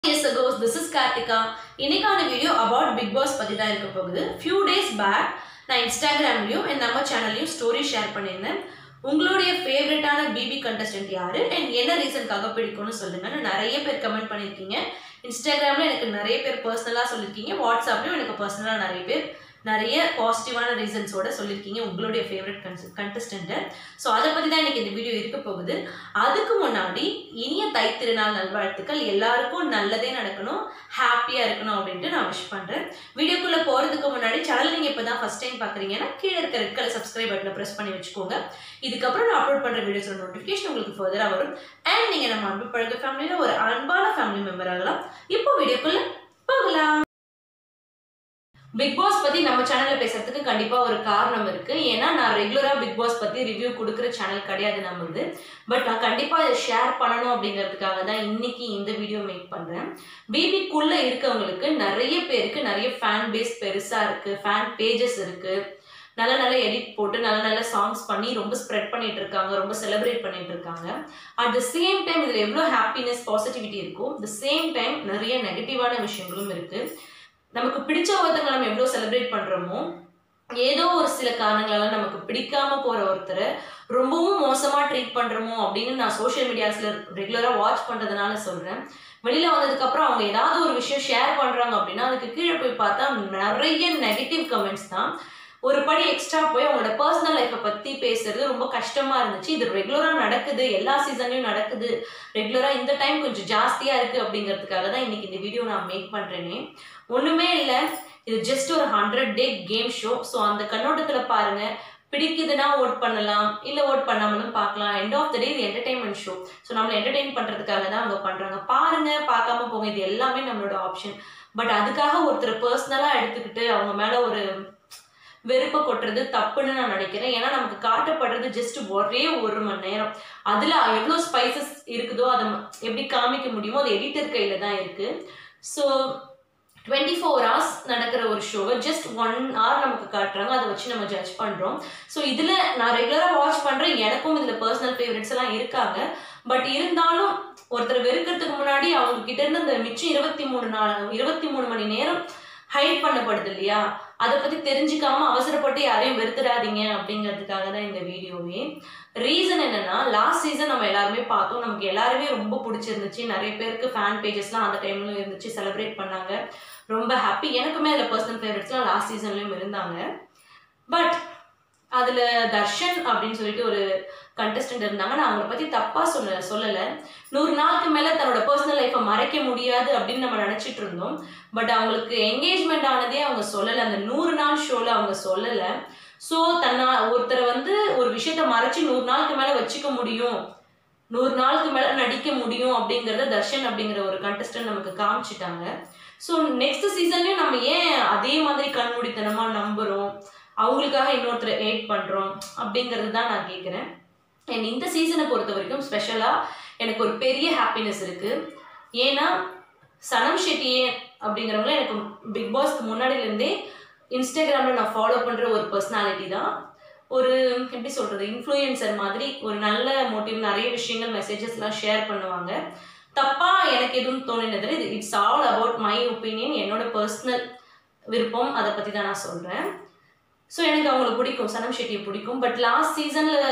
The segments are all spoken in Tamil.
எஸ் அகோஸ் திஸ் இஸ் கார்த்திகா இன்னைக்கான வீடியோ அபவுட் பிக் பாஸ் பற்றி தான் இருக்க போகுது ஃபியூ டேஸ் பேக் நான் இன்ஸ்டாகிராம்லையும் என் நம்ம சேனல்லையும் ஸ்டோரி ஷேர் பண்ணியிருந்தேன் உங்களுடைய ஃபேவரட்டான பிபி கண்டஸ்டன்ட் யாரு அண்ட் என்ன ரீசனுக்காக பிடிக்கும்னு சொல்லுங்கன்னு நிறைய பேர் கமெண்ட் பண்ணியிருக்கீங்க இன்ஸ்டாகிராமில் எனக்கு நிறைய பேர் பர்சனலாக சொல்லியிருக்கீங்க வாட்ஸ்அப்லையும் எனக்கு பர்சனலாக நிறைய பேர் நிறைய பாசிட்டிவான ரீசன்ஸோட சொல்லியிருக்கீங்க உங்களுடைய ஃபேவரட் கண்டஸ்டண்ட்டை ஸோ அதை பற்றி தான் எனக்கு இந்த வீடியோ இருக்க போகுது அதுக்கு முன்னாடி இனிய தைத்திருநாள் நல்வாழ்த்துக்கள் எல்லாருக்கும் நல்லதே நடக்கணும் ஹாப்பியாக இருக்கணும் அப்படின்ட்டு நான் விஷ் பண்ணுறேன் வீடியோக்குள்ளே போகிறதுக்கு முன்னாடி சேனல் நீங்கள் இப்போ தான் ஃபஸ்ட் டைம் பார்க்குறீங்கன்னா கீழே இருக்க ரெட் கலர் சப்ஸ்கிரைப் பட்டனை ப்ரெஸ் பண்ணி வச்சுக்கோங்க இதுக்கப்புறம் நான் அப்லோட் பண்ணுற வீடியோஸோட நோட்டிஃபிகேஷன் உங்களுக்கு ஃபர்தராக வரும் அண்ட் நீங்கள் நம்ம அன்பு பழக்க ஃபேமிலியில் ஒரு அன்பான ஃபேமிலி மெம்பர் ஆகலாம் இப்போ வீடியோக்குள்ளே போகலாம் பிக் பாஸ் பத்தி நம்ம சேனல்ல பேசுறதுக்கு கண்டிப்பா ஒரு காரணம் இருக்கு ஏன்னா நான் ரெகுலரா பிக் பாஸ் பத்தி ரிவ்யூ கொடுக்குற சேனல் கிடையாது நம்மளுது பட் நான் கண்டிப்பா இதை ஷேர் பண்ணணும் அப்படிங்கிறதுக்காக தான் இன்னைக்கு இந்த வீடியோ மேக் பண்றேன் பிபிக்குள்ள இருக்கவங்களுக்கு நிறைய பேருக்கு நிறைய ஃபேன் பேஸ் பெருசா இருக்கு ஃபேன் பேஜஸ் இருக்கு நல்ல நல்ல எடிட் போட்டு நல்ல நல்ல சாங்ஸ் பண்ணி ரொம்ப ஸ்ப்ரெட் பண்ணிட்டு இருக்காங்க ரொம்ப செலிப்ரேட் பண்ணிட்டு இருக்காங்க அட் த சேம் டைம் இதுல எவ்வளோ ஹாப்பினஸ் பாசிட்டிவிட்டி இருக்கும் த சேம் டைம் நிறைய நெகட்டிவான விஷயங்களும் இருக்கு நமக்கு பிடிச்ச ஒருத்தங்க நம்ம எவ்வளோ செலிப்ரேட் பண்றோமோ ஏதோ ஒரு சில காரணங்களால நமக்கு பிடிக்காம போற ஒருத்தரை ரொம்பவும் மோசமா ட்ரீட் பண்றோமோ அப்படின்னு நான் சோஷியல் மீடியாஸ்ல ரெகுலரா வாட்ச் பண்றதுனால சொல்றேன் வெளியில வந்ததுக்கு அப்புறம் அவங்க ஏதாவது ஒரு விஷயம் ஷேர் பண்றாங்க அப்படின்னா அதுக்கு கீழே போய் பார்த்தா நிறைய நெகட்டிவ் கமெண்ட்ஸ் தான் ஒரு படி எக்ஸ்ட்ரா போய் அவங்களோட பர்சனல் லைஃப்பை பற்றி பேசுறது ரொம்ப கஷ்டமாக இருந்துச்சு இது ரெகுலராக நடக்குது எல்லா சீசன்லையும் நடக்குது ரெகுலராக இந்த டைம் கொஞ்சம் ஜாஸ்தியாக இருக்குது அப்படிங்கிறதுக்காக தான் இன்னைக்கு இந்த வீடியோ நான் மேக் பண்ணுறேனே ஒன்றுமே இல்லை இது ஜஸ்ட் ஒரு hundred day game show so அந்த கண்ணோட்டத்தில் பாருங்க பிடிக்குதுன்னா ஓட் பண்ணலாம் இல்லை ஓட் பண்ணாமலும் பார்க்கலாம் எண்ட் ஆஃப் த டே இது என்டர்டைன்மெண்ட் ஷோ ஸோ நம்மளை என்டர்டெயின் பண்ணுறதுக்காக தான் அவங்க பண்ணுறாங்க பாருங்க பார்க்காம போங்க இது எல்லாமே நம்மளோட ஆப்ஷன் பட் அதுக்காக ஒருத்தர் பர்சனலாக எடுத்துக்கிட்டு அவங்க மேலே ஒரு வெறுப்பை கொட்டுறது தப்புன்னு நான் நினைக்கிறேன் ஏன்னா நமக்கு காட்டப்படுறது ஜஸ்ட் ஒரே ஒரு மணி நேரம் அதில் எவ்வளோ ஸ்பைசஸ் இருக்குதோ அதை எப்படி காமிக்க முடியுமோ அது எடிட்டர் கையில் தான் இருக்குது ஸோ டுவெண்ட்டி ஃபோர் ஹவர்ஸ் நடக்கிற ஒரு ஷோவை ஜஸ்ட் ஒன் ஹவர் நமக்கு காட்டுறாங்க அதை வச்சு நம்ம ஜட்ஜ் பண்ணுறோம் ஸோ இதில் நான் ரெகுலராக வாட்ச் பண்ணுறேன் எனக்கும் இதில் பர்சனல் ஃபேவரட்ஸ் எல்லாம் இருக்காங்க பட் இருந்தாலும் ஒருத்தர் வெறுக்கிறதுக்கு முன்னாடி அவங்க கிட்ட இருந்து அந்த மிச்சம் இருபத்தி மூணு நாள் இருபத்தி மூணு மணி நேரம் ஹைட் பண்ணப்படுது இல்லையா அதை பற்றி தெரிஞ்சுக்காம அவசரப்பட்டு யாரையும் வெறுத்துடாதீங்க அப்படிங்கிறதுக்காக தான் இந்த வீடியோவே ரீசன் என்னன்னா லாஸ்ட் சீசன் நம்ம எல்லாருமே பார்த்தோம் நமக்கு எல்லாருமே ரொம்ப பிடிச்சிருந்துச்சு நிறைய பேருக்கு ஃபேன் பேஜஸ்லாம் அந்த டைம்ல இருந்துச்சு செலிப்ரேட் பண்ணாங்க ரொம்ப ஹாப்பி எனக்குமே அதில் பர்சனல் ஃபேவரட்ஸ்லாம் லாஸ்ட் சீசன்லேயும் இருந்தாங்க பட் அதில் தர்ஷன் அப்படின்னு சொல்லிட்டு ஒரு கண்டஸ்டன்ட் இருந்தாங்க நான் அவங்கள பற்றி தப்பாக சொல்ல சொல்லலை நூறு நாளுக்கு மேலே தன்னோட பர்சனல் லைஃப்பை மறைக்க முடியாது அப்படின்னு நம்ம நினச்சிட்டு இருந்தோம் பட் அவங்களுக்கு என்கேஜ்மெண்ட் ஆனதே அவங்க சொல்லலை அந்த நூறு நாள் ஷோவில் அவங்க சொல்லலை ஸோ தன்னா ஒருத்தரை வந்து ஒரு விஷயத்த மறைச்சு நூறு நாளுக்கு மேலே வச்சுக்க முடியும் நூறு நாளுக்கு மேலே நடிக்க முடியும் அப்படிங்கிறத தர்ஷன் அப்படிங்கிற ஒரு கண்டஸ்டன்ட் நமக்கு காமிச்சிட்டாங்க ஸோ நெக்ஸ்ட் சீசன்லையும் நம்ம ஏன் அதே மாதிரி கண்மூடித்தனமாக நம்புகிறோம் அவங்களுக்காக இன்னொருத்தரை ஏட் பண்ணுறோம் அப்படிங்கிறது தான் நான் கேட்குறேன் அண்ட் இந்த சீசனை பொறுத்த வரைக்கும் ஸ்பெஷலாக எனக்கு ஒரு பெரிய ஹாப்பினஸ் இருக்குது ஏன்னா சனம் ஷெட்டியே அப்படிங்கிறவங்கள எனக்கு பிக் பாஸ்க்கு முன்னாடியிலேருந்தே இன்ஸ்டாகிராமில் நான் ஃபாலோ பண்ணுற ஒரு பர்சனாலிட்டி தான் ஒரு எப்படி சொல்கிறது இன்ஃப்ளூயன்சர் மாதிரி ஒரு நல்ல மோட்டிவ் நிறைய விஷயங்கள் மெசேஜஸ்லாம் ஷேர் பண்ணுவாங்க தப்பாக எனக்கு எதுவும் தோணினதில்லை இது it's all about my opinion என்னோட பர்சனல் விருப்பம் அதை பற்றி தான் நான் சொல்கிறேன் ஸோ எனக்கு அவங்களை பிடிக்கும் சனம் ஷெட்டியை பிடிக்கும் பட் லாஸ்ட் சீசனில்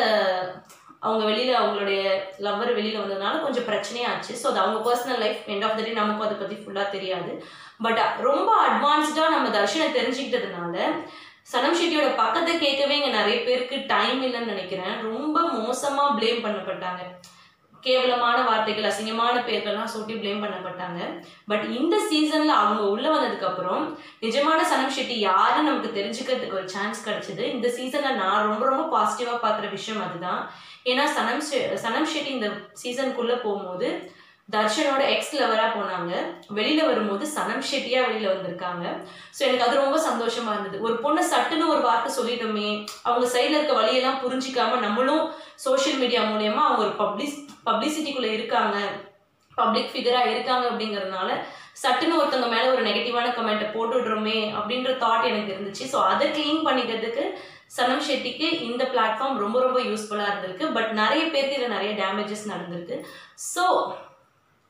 அவங்க வெளியில் அவங்களுடைய லவ்வர் வெளியில் வந்ததுனால கொஞ்சம் பிரச்சனையாச்சு ஸோ அது அவங்க personal life end of the day நமக்கும் அதை பற்றி ஃபுல்லாக தெரியாது பட் ரொம்ப அட்வான்ஸ்டாக நம்ம தர்ஷனை தெரிஞ்சுக்கிட்டதுனால சனம் ஷெட்டியோட பக்கத்தை கேட்கவே இங்கே நிறைய பேருக்கு டைம் இல்லைன்னு நினைக்கிறேன் ரொம்ப மோசமாக ப்ளேம் பண்ணப்பட்டாங்க கேவலமான வார்த்தைகள் அசிங்கமான பேர்கள்லாம் சொல்லி ப்ளேம் பண்ணப்பட்டாங்க பட் இந்த சீசன்ல அவங்க உள்ள வந்ததுக்கு அப்புறம் நிஜமான சனம் ஷெட்டி யாருன்னு நமக்கு தெரிஞ்சுக்கிறதுக்கு ஒரு சான்ஸ் கிடைச்சது இந்த சீசன்ல நான் ரொம்ப ரொம்ப பாசிட்டிவா பாக்குற விஷயம் அதுதான் ஏன்னா சனம் சனம் ஷெட்டி இந்த சீசனுக்குள்ள போகும்போது தர்ஷனோட எக்ஸ் லவரா போனாங்க வெளியில வரும்போது சனம் ஷெட்டியா வெளியில வந்திருக்காங்க ஸோ எனக்கு அது ரொம்ப சந்தோஷமா இருந்தது ஒரு பொண்ணு சட்டுன்னு ஒரு வார்த்தை சொல்லிட்டோமே அவங்க சைட்ல இருக்க வழியெல்லாம் புரிஞ்சிக்காம நம்மளும் சோஷியல் மீடியா மூலியமா அவங்க ஒரு பப்ளிஸ் பப்ளிசிட்டிக்குள்ள இருக்காங்க பப்ளிக் ஃபிகரா இருக்காங்க அப்படிங்கறதுனால சட்டுன்னு ஒருத்தவங்க மேல ஒரு நெகட்டிவான கமெண்ட்டை போட்டுடுறோமே அப்படின்ற தாட் எனக்கு இருந்துச்சு ஸோ அதை க்ளீன் பண்ணிக்கிறதுக்கு சனம் ஷெட்டிக்கு இந்த பிளாட்ஃபார்ம் ரொம்ப ரொம்ப யூஸ்ஃபுல்லாக இருந்திருக்கு பட் நிறைய பேருக்கு இதில் நிறைய டேமேஜஸ் நடந்திருக்கு ஸோ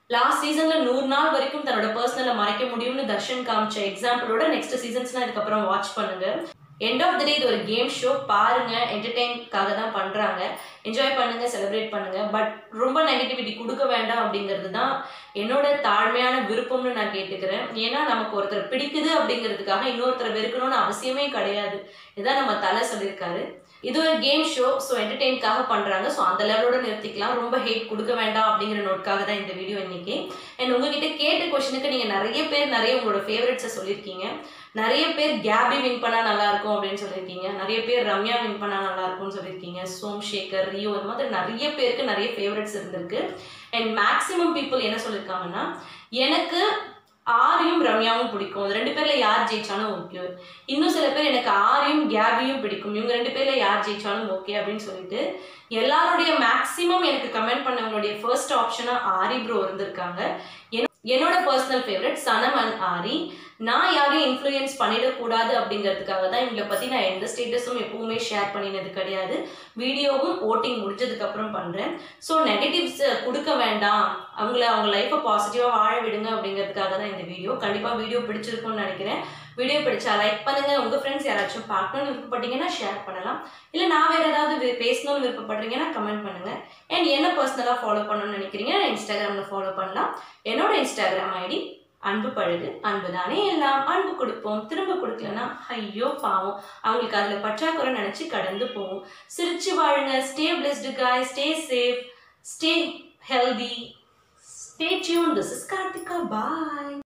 லாஸ்ட் சீசன்ல நூறு நாள் வரைக்கும் தன்னோட பர்சனலை மறைக்க முடியும்னு தர்ஷன் காமிச்ச எக்ஸாம்பிளோட நெக்ஸ்ட் சீசன்ஸ்லாம் இதுக்கப்புறம் வாட்ச் பண்ணுங்க எண்ட் ஆஃப் த டே இது ஒரு கேம் ஷோ பாருங்க என்டர்டெயின்காக தான் பண்றாங்க என்ஜாய் பண்ணுங்க செலிப்ரேட் பண்ணுங்க பட் ரொம்ப நெகட்டிவிட்டி கொடுக்க வேண்டாம் அப்படிங்கிறது தான் என்னோட தாழ்மையான விருப்பம்னு நான் கேட்டுக்கிறேன் ஏன்னா நமக்கு ஒருத்தர் பிடிக்குது அப்படிங்கிறதுக்காக இன்னொருத்தரை வெறுக்கணும்னு அவசியமே கிடையாது இதான் நம்ம தலை சொல்லியிருக்காரு இது ஒரு கேம் ஷோ ஸோ என்டர்டெயின்காக பண்ணுறாங்க ஸோ அந்த லெவலோட நிறுத்திக்கலாம் ரொம்ப ஹேட் கொடுக்க வேண்டாம் அப்படிங்கிற நோட்காக தான் இந்த வீடியோ இன்னைக்கு அண்ட் உங்ககிட்ட கேட்ட கொஷனுக்கு நீங்கள் நிறைய பேர் நிறைய உங்களோட ஃபேவரட்ஸை சொல்லியிருக்கீங்க நிறைய பேர் கேபி வின் பண்ணால் நல்லா இருக்கும் அப்படின்னு சொல்லியிருக்கீங்க நிறைய பேர் ரம்யா வின் பண்ணால் நல்லா இருக்கும்னு சொல்லியிருக்கீங்க சோம் சேகர் ரியோ இந்த மாதிரி நிறைய பேருக்கு நிறைய ஃபேவரட்ஸ் இருந்திருக்கு அண்ட் மேக்ஸிமம் பீப்புள் என்ன சொல்லியிருக்காங்கன்னா எனக்கு ஆரியும் ரம்யாவும் பிடிக்கும் இது ரெண்டு பேர்ல யார் ஜெயிச்சாலும் ஓகே இன்னும் சில பேர் எனக்கு ஆரியும் கேபியும் பிடிக்கும் இவங்க ரெண்டு பேர்ல யார் ஜெயிச்சாலும் ஓகே அப்படின்னு சொல்லிட்டு எல்லாருடைய மேக்ஸிமம் எனக்கு கமெண்ட் பண்ணவங்களுடைய ஃபர்ஸ்ட் ஆப்ஷனா ஆரி ப்ரோ இருந்திருக்காங்க என்- என்னோட personal favourite Sanam and Aari நான் யாரையும் இன்ஃப்ளூயன்ஸ் பண்ணிடக்கூடாது அப்படிங்கிறதுக்காக தான் இவங்களை பற்றி நான் எந்த ஸ்டேட்டஸும் எப்பவுமே ஷேர் பண்ணினது கிடையாது வீடியோவும் ஓட்டிங் முடிஞ்சதுக்கு அப்புறம் பண்ணுறேன் ஸோ நெகட்டிவ்ஸ் கொடுக்க வேண்டாம் அவங்கள அவங்க லைஃப்பை பாசிட்டிவாக வாழ விடுங்க அப்படிங்கிறதுக்காக தான் இந்த வீடியோ கண்டிப்பாக வீடியோ பிடிச்சிருக்கும்னு நினைக்கிறேன் வீடியோ பிடிச்சா லைக் பண்ணுங்க உங்கள் ஃப்ரெண்ட்ஸ் யாராச்சும் பார்க்கணும்னு விருப்பப்பட்டீங்கன்னா ஷேர் பண்ணலாம் இல்லை நான் வேறு ஏதாவது வி- பேசணும்னு விருப்பப்படுறீங்கன்னா கமெண்ட் பண்ணுங்க அண்ட் என்ன பர்சனலாக ஃபாலோ பண்ணணும்னு நினைக்கிறீங்கன்னா இன்ஸ்டாகிராமில் ஃபாலோ பண்ணலாம் என்னோட இன்ஸ்டாகிராம் ஐடி அன்பு பழகு அன்பு தானே எல்லாம் அன்பு கொடுப்போம் திரும்ப கொடுக்கலனா ஐயோ பாவம் அவங்களுக்கு அதில் பற்றாக்குறை நினச்சி கடந்து போவோம் சிரிச்சு வாழுங்க stay blessed guys stay safe stay healthy stay tuned this is Karthika bye